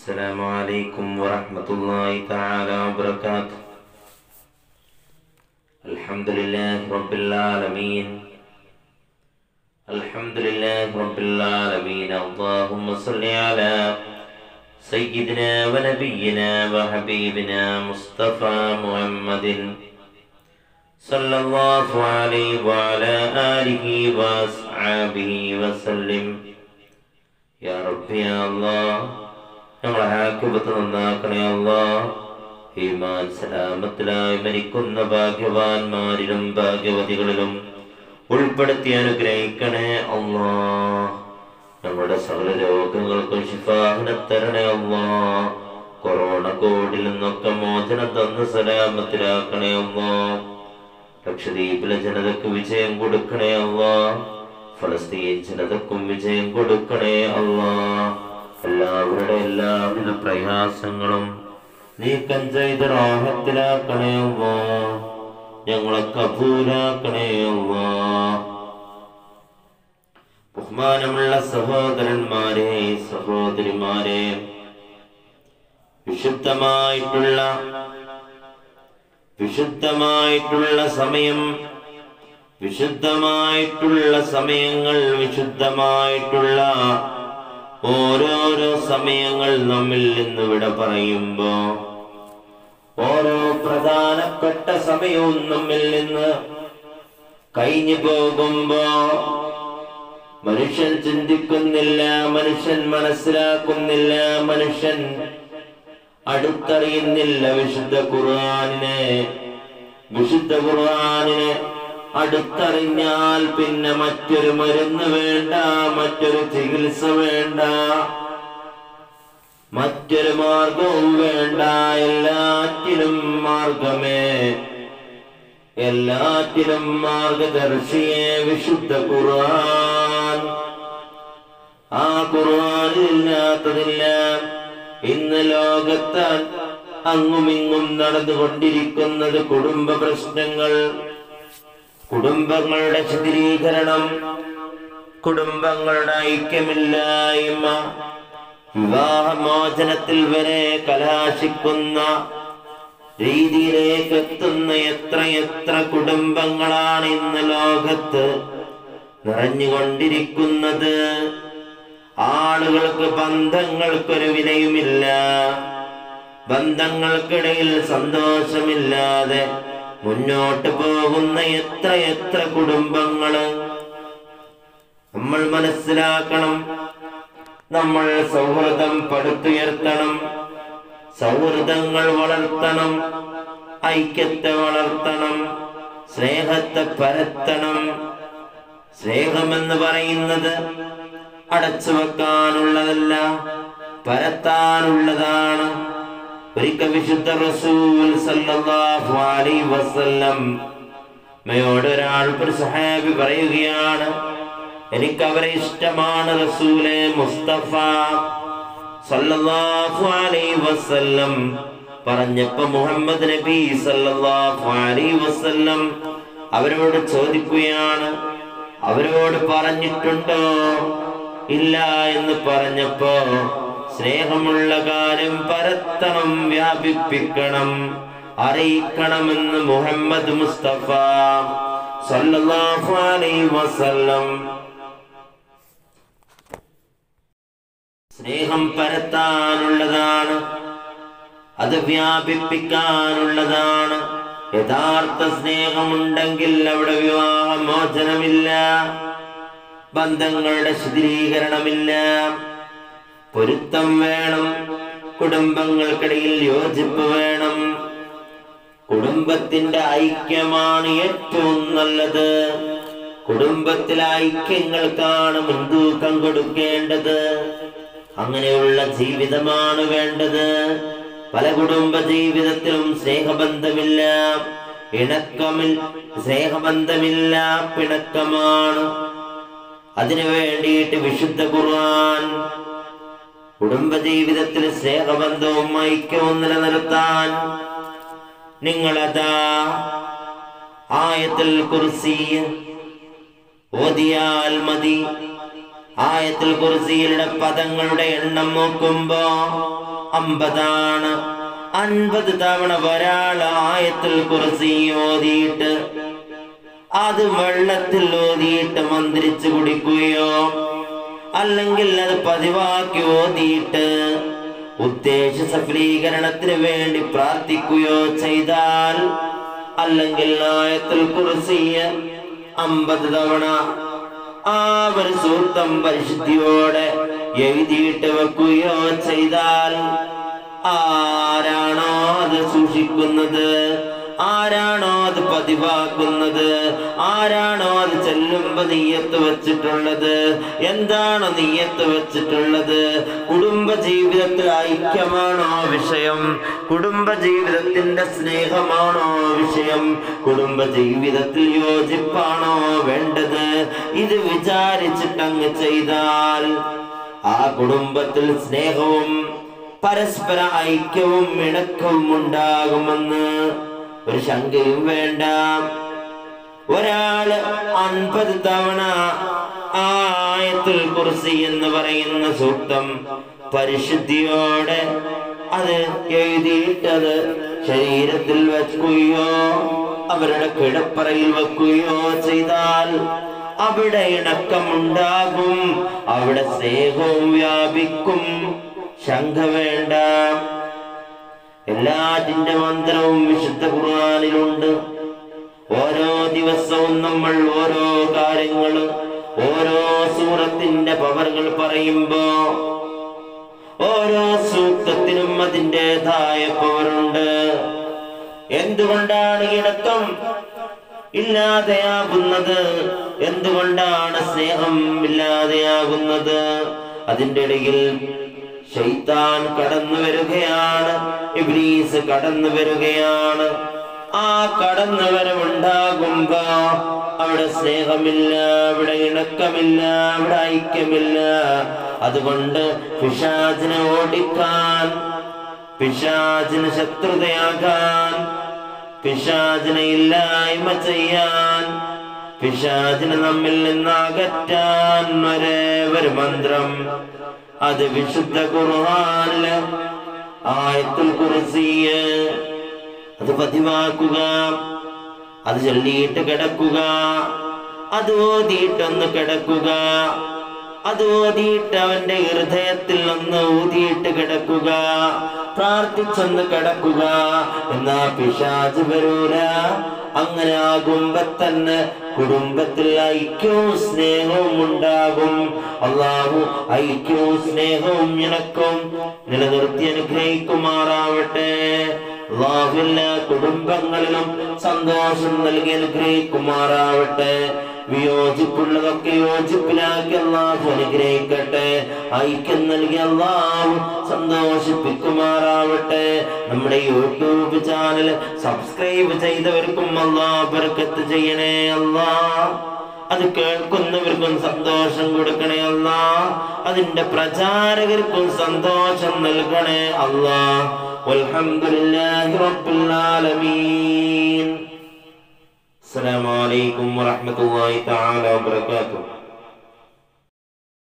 السلام عليكم ورحمة الله تعالى وبركاته الحمد لله رب العالمين الحمد لله رب العالمين اللهم صل على سيدنا ونبينا وحبيبنا مصطفى محمد صلى الله عليه وعلى آله وأصحابه وسلم യാ റബ്ബി യാ അല്ലാഹ് ഞങ്ങളെ ആക്കിബത്ത് നന്നാക്കണേ അല്ലാഹ് ഈമാൻ സലാമത്തിലായി മരിക്കുന്ന ഭാഗ്യവാന്മാരിലും ഭാഗ്യവതികളിലും ഉൾപ്പെടുത്തി അനുഗ്രഹിക്കണേ അല്ലാഹ് നമ്മുടെ സകല രോഗങ്ങൾക്കും ശിഫാഹിനെ തരണേ അല്ലാഹ് കൊറോണ കോവിഡിൽ നിന്നൊക്കെ മോചനം തന്ന് സലാമത്തിലാക്കണേ അല്ലാഹ് ലക്ഷദ്വീപിലെ ജനതക്ക് വിജയം കൊടുക്കണേ അല്ലാഹ് ഫലസ്തീൻ ജനതക്കും വിജയം കൊടുക്കണേ അല്ലാ എല്ലാവരുടെ എല്ലാവിധ പ്രയാസങ്ങളും നീക്കം ചെയ്ത് റാഹത്തിലാക്കണേ അല്ലാ ഞങ്ങളെ കബൂലാക്കണേ അല്ലാ ബഹുമാനമുള്ള സഹോദരന്മാരെ സഹോദരിമാരെ വിശുദ്ധമായിട്ടുള്ള വിശുദ്ധമായിട്ടുള്ള സമയം വിശുദ്ധമായിട്ടുള്ള സമയങ്ങൾ വിശുദ്ധമായിട്ടുള്ള ഓരോരോ സമയങ്ങൾ നമ്മിൽ നിന്ന് വിട പറയുമ്പോ ഓരോ പ്രധാനപ്പെട്ട സമയവും നമ്മിൽ നിന്ന് കഴിഞ്ഞു പോകുമ്പോ മനുഷ്യൻ ചിന്തിക്കുന്നില്ല മനുഷ്യൻ മനസ്സിലാക്കുന്നില്ല മനുഷ്യൻ അടുത്തറിയുന്നില്ല വിശുദ്ധ ഖുർആാനിനെ വിശുദ്ധ ഖുർആാനിനെ അടുത്തറിഞ്ഞാൽ പിന്നെ മറ്റൊരു മരുന്ന് വേണ്ട മറ്റൊരു ചികിത്സ വേണ്ട മറ്റൊരു മാർഗവും വേണ്ട എല്ലാറ്റിലും മാർഗമേ എല്ലാറ്റിലും മാർഗദർശിയെ വിശുദ്ധ ഖുർആൻ ആ ഖുർആനില്ലാത്തതില്ല ഇന്ന് ലോകത്ത് അങ്ങുമിങ്ങും നടന്നുകൊണ്ടിരിക്കുന്നത് കുടുംബ പ്രശ്നങ്ങൾ കുടുംബങ്ങളുടെ ശിഥിലീകരണം കുടുംബങ്ങളുടെ ഐക്യമില്ലായ്മ വിവാഹമോചനത്തിൽ വരെ കലാശിക്കുന്ന രീതിയിലേക്ക് എത്തുന്ന എത്രയെത്ര കുടുംബങ്ങളാണ് ഇന്ന് ലോകത്ത് നിറഞ്ഞുകൊണ്ടിരിക്കുന്നത് ആളുകൾക്ക് ബന്ധങ്ങൾക്കൊരു വിലയുമില്ല ബന്ധങ്ങൾക്കിടയിൽ സന്തോഷമില്ലാതെ മുന്നോട്ട് പോകുന്ന എത്ര എത്ര കുടുംബങ്ങള് നമ്മൾ മനസ്സിലാക്കണം നമ്മൾ സൗഹൃദം പടുത്തുയർത്തണം സൗഹൃദങ്ങൾ വളർത്തണം ഐക്യത്തെ വളർത്തണം സ്നേഹത്തെ പരത്തണം സ്നേഹമെന്ന് പറയുന്നത് അടച്ചു വെക്കാനുള്ളതല്ല പരത്താനുള്ളതാണ് ഒരിക്കൽ വിശുദ്ധ റസൂൽ സല്ലല്ലാഹു അലൈഹി വസല്ലം മയോട് ഒരാൾ ഒരു സഹാബി പറയുകയാണ് എനിക്ക് അവരെ ഇഷ്ടമാണ് റസൂലെ മുസ്തഫ സല്ലല്ലാഹു അലൈഹി വസല്ലം പറഞ്ഞപ്പോ മുഹമ്മദ് നബി സല്ലല്ലാഹു അലൈഹി വസല്ലം അവരോട് ചോദിക്കുകയാണ് അവരോട് പറഞ്ഞിട്ടുണ്ടോ ഇല്ല എന്ന് പറഞ്ഞപ്പോ സ്നേഹമുള്ള കാര്യം പരത്തണം വ്യാപിപ്പിക്കണം അറിയിക്കണമെന്ന് മുഹമ്മദ് മുസ്തഫ സല്ലല്ലാഹു അലൈഹി വസല്ലം സ്നേഹം പരത്താനുള്ളതാണ് അത് വ്യാപിപ്പിക്കാനുള്ളതാണ് യഥാർത്ഥ സ്നേഹമുണ്ടെങ്കിൽ അവിടെ വിവാഹമോചനമില്ല ബന്ധങ്ങളുടെ ശിഥിലീകരണമില്ല പൊരുത്തം വേണം കുടുംബങ്ങൾക്കിടയിൽ യോജിപ്പ് വേണം കുടുംബത്തിന്റെ ഐക്യമാണ് ഏറ്റവും നല്ലത് കുടുംബത്തിലെ ഐക്യങ്ങൾക്കാണ് മുൻതൂക്കം കൊടുക്കേണ്ടത് അങ്ങനെയുള്ള ജീവിതമാണ് വേണ്ടത് പല കുടുംബ ജീവിതത്തിലും സ്നേഹബന്ധമില്ല ഇണക്കമിൽ സ്നേഹബന്ധമില്ല പിണക്കമാണ് അതിനു വേണ്ടിയിട്ട് വിശുദ്ധ ഖുർആൻ കുടുംബജീവിതത്തിൽ സ്നേഹബന്ധവും ഐക്യവും നിലനിർത്താൻ നിങ്ങളതാ ആയത്തിൽ കുർസി ഓതിയാൽ മതി ആയത്തിൽ കുർസിയുടെ പദങ്ങളുടെ എണ്ണം നോക്കുമ്പോ അമ്പതാണ് അൻപത് തവണ ഒരാൾ ആയത്തിൽ കുർസി ഓതിയിട്ട് അത് വെള്ളത്തിൽ ഓതിയിട്ട് മന്ത്രിച്ചു കുടിക്കുകയോ അല്ലെങ്കിൽ അത് പതിവാക്കി ഓതിയിട്ട് ഉദ്ദേശ സഫലീകരണത്തിന് വേണ്ടി പ്രാർത്ഥിക്കുകയോ ചെയ്താൽ അല്ലെങ്കിൽ ആയത്തിൽ കുറിസിയ അമ്പത് തവണ ആ ഒരു സൂക്തം പരിശുദ്ധിയോടെ എഴുതിയിട്ട് വെക്കുകയോ ചെയ്താൽ ആരാണോ അത് സൂക്ഷിക്കുന്നത് ആരാണോ അത് പതിവാക്കുന്നത് ആരാണോ അത് ചെല്ലുമ്പോ നീയത്ത് വെച്ചിട്ടുള്ളത് എന്താണോ നീയത്ത് വെച്ചിട്ടുള്ളത് കുടുംബ ജീവിതത്തിൽ ഐക്യമാണോ വിഷയം കുടുംബ ജീവിതത്തിന്റെ സ്നേഹമാണോ വിഷയം കുടുംബ ജീവിതത്തിൽ യോജിപ്പാണോ വേണ്ടത് ഇത് വിചാരിച്ചിട്ടങ്ങ് ചെയ്താൽ ആ കുടുംബത്തിൽ സ്നേഹവും പരസ്പര ഐക്യവും ഇണക്കവും ഉണ്ടാകുമെന്ന് ഒരു ശങ്കയും വേണ്ട ഒരാള് അൻപത് തവണ ആയത്തുൽ കുർസി എന്ന് പറയുന്ന സൂക്തം പരിശുദ്ധിയോടെ അത് എഴുതിയിട്ടത് ശരീരത്തിൽ വെക്കുകയോ അവരുടെ കിടപ്പറയിൽ വെക്കുകയോ ചെയ്താൽ അവിടെ ഇണക്കമുണ്ടാകും അവിടെ സ്നേഹവും വ്യാപിക്കും ശങ്ക വേണ്ട എല്ലാറ്റിന്റെ മന്ത്രവും വിശുദ്ധ ഖുർആനിലുണ്ട് ഓരോ ദിവസവും നമ്മൾ ഓരോ കാര്യങ്ങൾ ഓരോ സൂറത്തിന്റെ പവറുകൾ പറയുമ്പോ ഓരോ സൂക്തത്തിനും അതിൻ്റെതായ പവറുണ്ട് എന്തുകൊണ്ടാണ് ഇണക്കം ഇല്ലാതെയാകുന്നത് എന്തുകൊണ്ടാണ് സ്നേഹം ഇല്ലാതെയാകുന്നത് അതിൻ്റെ ഇടയിൽ ശൈത്താൻ കടന്നു വരികയാണ് ഇബ്ലീസ് കടന്നു വരികയാണ് ആ കടന്നു വരവുണ്ടാകുമ്പോ അവിടെ സ്നേഹമില്ല അവിടെ ഇണക്കമില്ല അവിടെ ഐക്യമില്ല അതുകൊണ്ട് പിശാചിനെ ഓടിക്കാൻ പിശാചിന് ശത്രുതയാകാൻ പിശാചിനെ ഇല്ലായ്മ ചെയ്യാൻ പിശാചിനെ നമ്മിൽ നിന്ന് അകറ്റാൻ ഒരേ ഒരു മന്ത്രം അത് വിശുദ്ധ ഖുർആനില് ആയത്തുൽ കുർസിയ് അത് പതിവാക്കുക അത് ചൊല്ലിയിട്ട് കിടക്കുക അത് ഓതിയിട്ടൊന്ന് കിടക്കുക അത് ഓതിയിട്ട് അവന്റെ ഹൃദയത്തിൽ ഒന്ന് ഊതിയിട്ട് കിടക്കുക പ്രാർത്ഥിച്ചൊന്ന് കിടക്കുക എന്നാ പിശാച് വരൂല അങ്ങനെ ആകുമ്പോ തന്നെ കുടുംബത്തിൽ ഐക്യവും സ്നേഹവും ഉണ്ടാകും അള്ളാഹു ഐക്യവും സ്നേഹവും ഇണക്കവും നിലനിർത്തി അനുഗ്രഹിക്കുമാറാവട്ടെ അള്ളാഹു എല്ലാ കുടുംബങ്ങളിലും സന്തോഷം നൽകി അനുഗ്രഹിക്കുമാറാവട്ടെ വിയോജിപ്പുള്ളതൊക്കെ യോജിപ്പിലാക്കി അള്ളാഹു അനുഗ്രഹിക്കട്ടെ ഐക്യം നൽകി അള്ളാഹു സന്തോഷിപ്പിക്കുമാറാവട്ടെ നമ്മുടെ യൂട്യൂബ് ചാനൽ സബ്സ്ക്രൈബ് ചെയ്തവർക്കും അള്ളാഹ് ബർക്കത്ത് ചെയ്യണേ അല്ലാ അത് കേൾക്കുന്നവർക്കും സന്തോഷം കൊടുക്കണേ അല്ലാ അതിന്റെ പ്രചാരകർക്കും സന്തോഷം നൽകണേ അല്ലാ വൽഹംദുലില്ലാഹി റബ്ബിൽ ആലമീൻ അസ്സലാമു അലൈക്കും വറഹ്മത്തുള്ളാഹി തആല വബറകാതുഹു